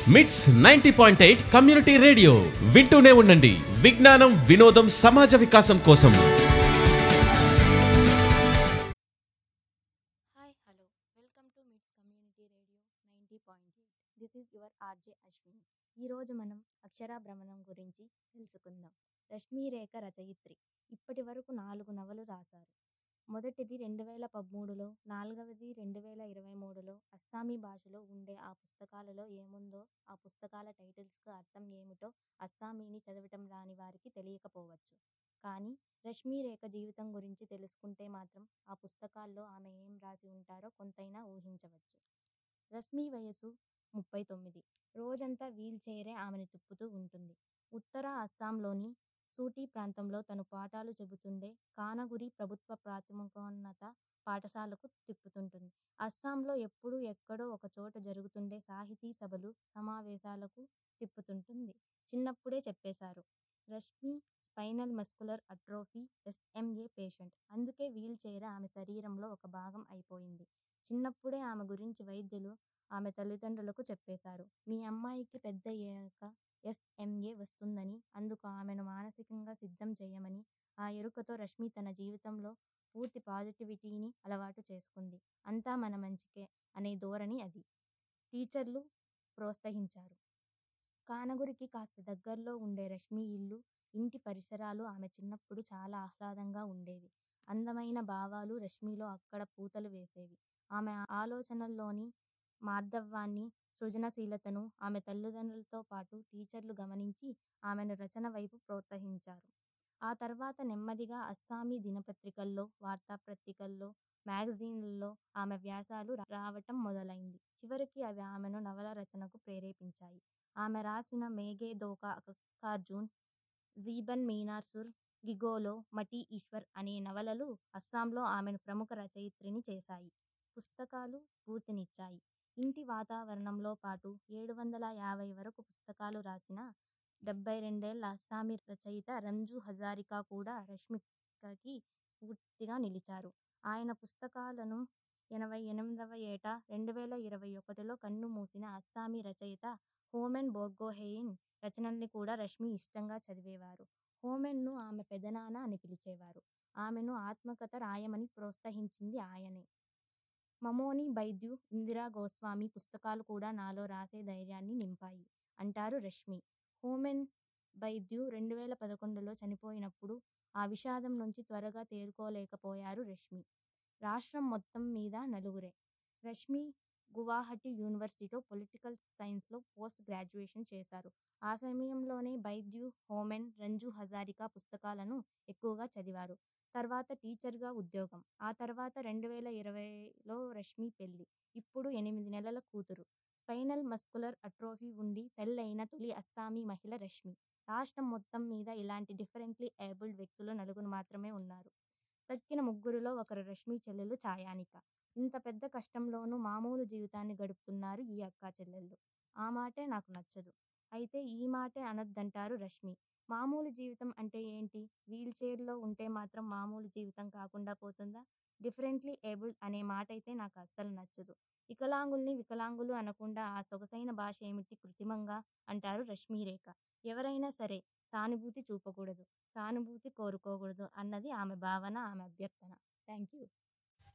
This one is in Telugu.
మిట్స్ ninety point eight community radio వింటూనే ఉండండి విజ్ఞానం వినోదం సమాజ వికాసం కోసం hi hello welcome to MITS community radio ninety point eight this is your R J Ashwini ఈరోజు మనం అక్షరాభ్రమణం గురించి తెలుసుకుందాం రష్మీ రేఖ రచయిత్రి ఇప్పటి వరకు నాలుగు నవలు రాశారు మొదటిది రెండు వేల పదమూడులో నాలుగవది రెండు వేల ఇరవై మూడులో అస్సామీ భాషలో ఉండే ఆ పుస్తకాలలో ఏముందో ఆ పుస్తకాల టైటిల్స్కు అర్థం ఏమిటో అస్సామీని చదవటం రాని వారికి తెలియకపోవచ్చు కానీ రష్మీ రేఖ జీవితం గురించి తెలుసుకుంటే మాత్రం ఆ పుస్తకాల్లో ఆమె ఏం రాసి ఉంటారో కొంతైనా ఊహించవచ్చు రష్మీ వయసు ముప్పై తొమ్మిది రోజంతా వీల్ చైరే ఆమెను తిప్పుతూ ఉంటుంది ఉత్తర అస్సాంలోని సూటీ ప్రాంతంలో తను పాఠాలు చెబుతుండే కానగురి ప్రభుత్వ ప్రాథమికోన్నత పాఠశాలకు తిప్పుతుంటుంది అస్సాంలో ఎప్పుడూ ఎక్కడో ఒక చోట జరుగుతుండే సాహితీ సభలు సమావేశాలకు తిప్పుతుంటుంది చిన్నప్పుడే చెప్పేశారు Rashmi spinal muscular atrophy S M A patient అందుకే వీల్ చైర్ ఆమె శరీరంలో ఒక భాగం అయిపోయింది చిన్నప్పుడే ఆమె గురించి వైద్యులు ఆమె తల్లిదండ్రులకు చెప్పేశారు మీ అమ్మాయికి పెద్ద అయ్యాక ఎస్ఎంఏ వస్తుందని అందుకు ఆమెను మానసికంగా సిద్ధం చేయమని ఆ ఎరుకతో రష్మి తన జీవితంలో పూర్తి పాజిటివిటీని అలవాటు చేసుకుంది అంతా మన మంచికే అనే ధోరణి అది టీచర్లు ప్రోత్సహించారు కానగురికి కాస్త దగ్గరలో ఉండే రష్మి ఇల్లు ఇంటి పరిసరాలు ఆమె చిన్నప్పుడు చాలా ఆహ్లాదంగా ఉండేవి అందమైన భావాలు రష్మిలో అక్కడ పూతలు వేసేవి ఆమె ఆలోచనల్లోని మార్ధవాన్ని సృజనశీలతను ఆమె తల్లిదండ్రులతో పాటు టీచర్లు గమనించి ఆమెను రచన వైపు ప్రోత్సహించారు ఆ తర్వాత నెమ్మదిగా అస్సామీ దినపత్రికల్లో వార్తాపత్రికల్లో మ్యాగజైన్లలో ఆమె వ్యాసాలు రావటం మొదలైంది చివరికి అవి ఆమెను నవల రచనకు ప్రేరేపించాయి ఆమె రాసిన మేఘే దోకా అకస్కార్జూన్ జీబన్ మీనార్సుర్ గిగోలో మటి ఈశ్వర్ అనే నవలలు అస్సాంలో ఆమెను ప్రముఖ రచయిత్రిని చేశాయి పుస్తకాలు స్ఫూర్తినిచ్చాయి ఇంటి వాతావరణంలో పాటు ఏడు వందల యాభై వరకు పుస్తకాలు రాసిన డెబ్బై రెండేళ్ల అస్సామీ రచయిత రంజు హజారికా కూడా రష్మికకి స్ఫూర్తిగా నిలిచారు ఆయన పుస్తకాలను ఎనభై ఎనిమిదవ ఏట రెండు వేల ఇరవై ఒకటిలో కన్ను మూసిన అస్సామీ రచయిత హోమెన్ బోర్గోహెయిన్ రచనల్ని కూడా రష్మి ఇష్టంగా చదివేవారు హోమెన్ను ఆమె పెదనాన్న అని పిలిచేవారు ఆమెను ఆత్మకథ రాయమని ప్రోత్సహించింది ఆయనే మమోని బైద్యు ఇందిరా గోస్వామి పుస్తకాలు కూడా నాలో రాసే ధైర్యాన్ని నింపాయి అంటారు రష్మి హోమెన్ బైద్యు రెండు వేల పదకొండులో చనిపోయినప్పుడు ఆ విషాదం నుంచి త్వరగా తేరుకోలేకపోయారు రష్మి రాష్ట్రం మొత్తం మీద నలుగురే రష్మి గువాహటి యూనివర్సిటీలో పొలిటికల్ సైన్స్లో పోస్ట్ గ్రాడ్యుయేషన్ చేశారు ఆ సమయంలోనే బైద్యు హోమెన్ రంజు హజారికా పుస్తకాలను ఎక్కువగా చదివారు తర్వాత టీచర్గా ఉద్యోగం ఆ తర్వాత రెండు వేల ఇరవైలో రష్మి పెళ్లి ఇప్పుడు ఎనిమిది నెలల కూతురు స్పైనల్ మస్కులర్ అట్రోఫీ ఉండి తెల్లైన తొలి అస్సామీ మహిళ రష్మి రాష్ట్రం మొత్తం మీద ఇలాంటి డిఫరెంట్లీ ఏబుల్డ్ వ్యక్తులు నలుగురు మాత్రమే ఉన్నారు తక్కిన ముగ్గురులో ఒకరు రష్మి చెల్లెలు ఛాయానిక ఇంత పెద్ద కష్టంలోనూ మామూలు జీవితాన్ని గడుపుతున్నారు ఈ అక్కా చెల్లెళ్ళు ఆ మాటే నాకు నచ్చదు అయితే ఈ మాటే అనొద్దంటారు రష్మి మామూలు జీవితం అంటే ఏంటి వీల్ చైర్లో ఉంటే మాత్రం మామూలు జీవితం కాకుండా పోతుందా డిఫరెంట్లీ ఏబుల్డ్ అనే మాట అయితే నాకు అస్సలు నచ్చదు వికలాంగుల్ని వికలాంగులు అనకుండా ఆ సొగసైన భాష ఏమిటి కృత్రిమంగా అంటారు రష్మీ రేఖ ఎవరైనా సరే సానుభూతి చూపకూడదు సానుభూతి కోరుకోకూడదు అన్నది ఆమె భావన ఆమె అభ్యర్థన థ్యాంక్ యూ